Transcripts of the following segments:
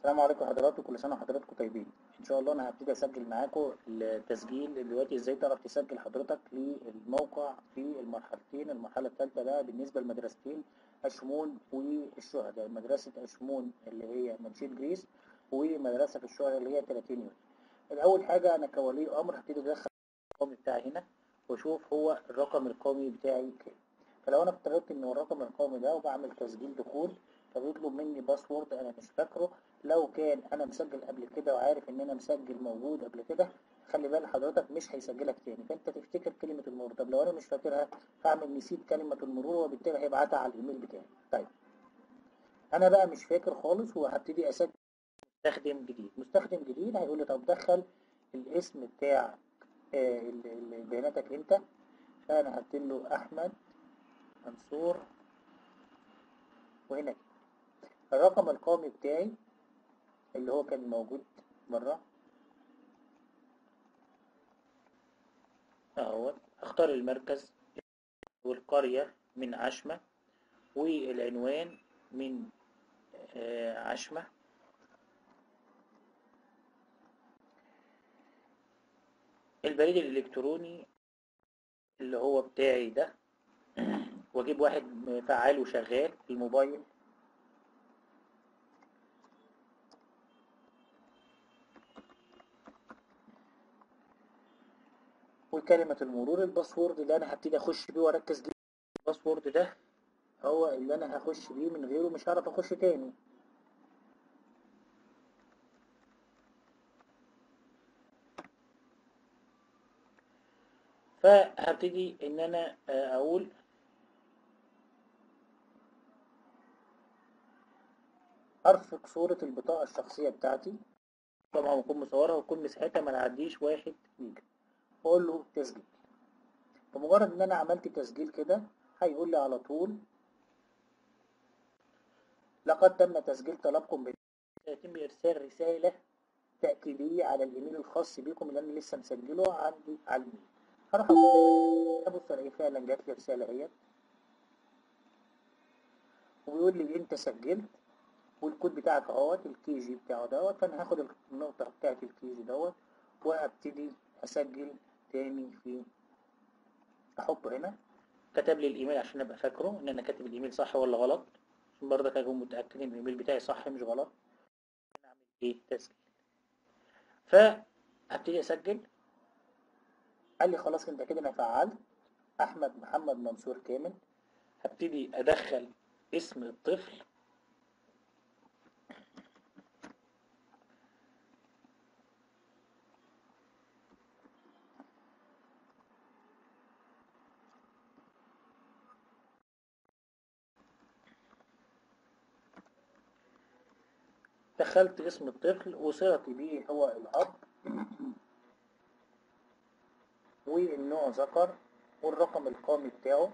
السلام عليكم حضراتكم كل سنه وحضراتكم طيبين ان شاء الله انا هبتدي اسجل معاكم التسجيل دلوقتي ازاي تعرف تسجل حضرتك للموقع في المرحلتين المرحله الثالثه بقى بالنسبه لمدرستين اشمون والشهداء مدرسه اشمون اللي هي منشيد جريس ومدرسه في الشهداء اللي هي 30 يونيو الاول حاجه انا كولي امر هبتدي ادخل الرقم بتاعي هنا واشوف هو الرقم القومي بتاعي كام فلو انا افترضت ان هو الرقم القومي ده وبعمل تسجيل دخول فبيطلب مني باسورد انا مش فاكره لو كان انا مسجل قبل كده وعارف ان انا مسجل موجود قبل كده خلي بال حضرتك مش هيسجلك تاني فانت تفتكر كلمه المرور طب لو انا مش فاكرها هعمل نسيت كلمه المرور وبالتالي هيبعتها على الايميل بتاعي طيب انا بقى مش فاكر خالص وهبتدي اسجل مستخدم جديد مستخدم جديد هيقول لي طب دخل الاسم بتاع آه بياناتك انت فانا هكتب له احمد منصور وهنا الرقم القومي بتاعي اللي هو كان موجود بره اهو اختار المركز والقرية من عشمة والعنوان من آه عشمة البريد الإلكتروني اللي هو بتاعي ده واجيب واحد فعال وشغال في الموبايل وكلمة المرور الباسورد اللي انا هبتدي اخش بيه واركز جدا الباسورد ده هو اللي انا هخش بيه من غيره مش هعرف اخش تاني فهبتدي ان انا اقول ارفق صورة البطاقة الشخصية بتاعتي طبعا بكون مصورها وتكون مساحتها ما تعديش واحد ميجا واقول له تسجيل بمجرد ان انا عملت تسجيل كده هيقول لي على طول لقد تم تسجيل طلبكم يتم ارسال رسالة تأكيدية على الايميل الخاص بيكم اللي انا لسه مسجله عندي على الايميل هروح ابص الاقي فعلا جات لي رسالة اهيت وبيقول لي انت سجلت والكود بتاعك اهوت الكي جي بتاعه دوت فانا هاخد النقطة بتاعت الكي جي دوت وابتدي اسجل تاني في احطه هنا كتب لي الايميل عشان ابقى فاكره ان انا كاتب الايميل صح ولا غلط عشان برضك اكون متاكد ان الايميل بتاعي صح مش غلط اعمل ايه تسجيل فابتدي اسجل قال لي خلاص انت كده انا فعلت احمد محمد منصور كامل هبتدي ادخل اسم الطفل دخلت اسم الطفل وصلتي بيه هو الأب والنوع ذكر والرقم القومي بتاعه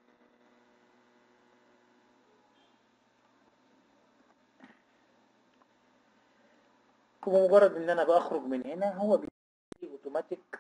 وبمجرد ان انا بخرج من هنا هو بيجي اوتوماتيك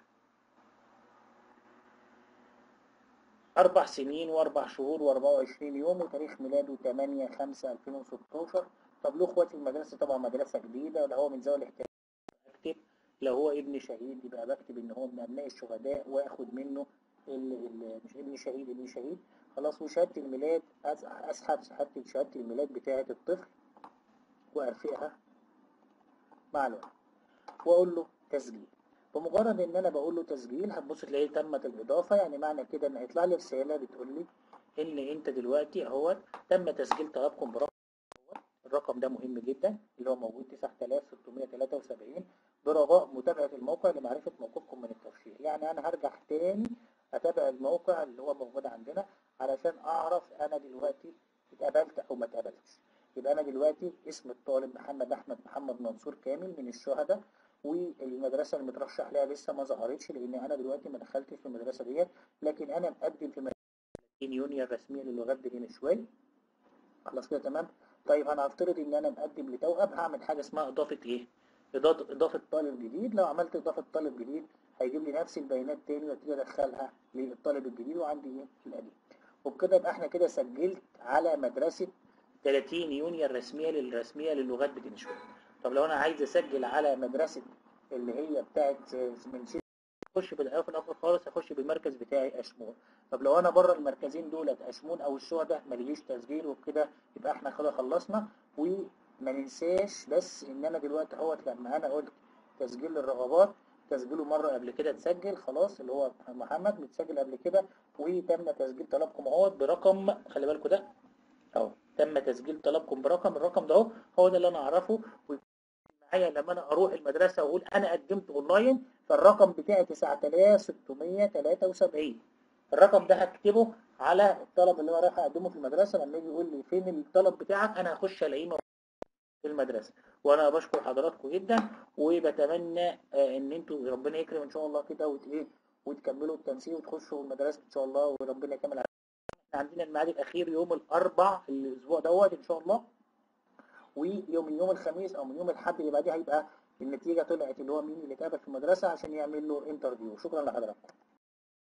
أربع سنين وأربع شهور وأربعة وعشرين يوم وتاريخ ميلاده تمانية خمسة ألفين وستاشر طب له اخواتي المدرسة طبعا مدرسة جديدة لو هو من ذوي الاحتياجات اكتب لو هو ابن شهيد يبقى بكتب ان هو من ابناء الشهداء واخد منه ال ال مش ابن شهيد ابن شهيد خلاص وشهادة الميلاد اسحب شهادة شهادة الميلاد بتاعة الطفل وارفقها مع الوقت واقول له تسجيل بمجرد ان انا بقول له تسجيل هتبص تلاقيه تمت الاضافة يعني معنى كده ان هيطلع لي رسالة بتقول لي ان انت دلوقتي اهو تم تسجيل طلبكم برقم الرقم ده مهم جدا اللي هو موجود 9673 برجاء متابعة الموقع لمعرفة موقفكم من الترشيح يعني أنا هرجع تاني أتابع الموقع اللي هو موجود عندنا علشان أعرف أنا دلوقتي اتقبلت أو ما اتقبلتش يبقى أنا دلوقتي اسم الطالب محمد أحمد محمد منصور كامل من الشهداء والمدرسة اللي مترشح لها لسه ما ظهرتش لأن أنا دلوقتي ما دخلتش في المدرسة ديت لكن أنا مقدم في مدرسة يونيو الرسمية للغات بالنسوال خلاص كده تمام طيب انا هفترض ان انا مقدم لتوأم هعمل حاجه اسمها اضافه ايه اضافه اضافه طالب جديد لو عملت اضافه طالب جديد هيجيب لي نفس البيانات تاني وابتدي ادخلها للطالب الجديد وعندي ايه القديم وبكده يبقى احنا كده سجلت على مدرسه 30 يونيو الرسميه للرسميه للغات بتنشر طب لو انا عايز اسجل على مدرسه اللي هي بتاعت من سيدي اخش في الاول في الاخر خالص اخش بالمركز بتاعي اشمون طب لو انا بره المركزين دولت اشمون او الشهداء ماليش تسجيل وكده يبقى احنا كده خلصنا وما ننساش بس ان انا دلوقتي اهوت لما انا قلت تسجيل الرغبات تسجيله مره قبل كده اتسجل خلاص اللي هو محمد متسجل قبل كده وتم تسجيل طلبكم اهوت برقم خلي بالكم ده اهو تم تسجيل طلبكم برقم الرقم ده اهو هو ده اللي انا اعرفه ويكون معايا لما انا اروح المدرسه واقول انا قدمت اونلاين فالرقم بتاعي 9673 الرقم ده هكتبه على الطلب اللي انا رايح اقدمه في المدرسه لما يجي يقول لي فين الطلب بتاعك انا هخش الاقيه موجود في المدرسه وانا بشكر حضراتكم جدا وبتمنى آه، ان انتوا ربنا يكرم ان شاء الله كده وت ايه وتكملوا التنسيق وتخشوا المدرسه ان شاء الله وربنا يكمل عليكم. احنا عندنا الميعاد الاخير يوم الاربع الاسبوع دوت ان شاء الله ويوم يوم الخميس او من يوم الاحد اللي بعديه هيبقى النتيجه طلعت اللي هو مين اللي اتقابل في المدرسه عشان يعمل له انترفيو شكرا لحضراتكم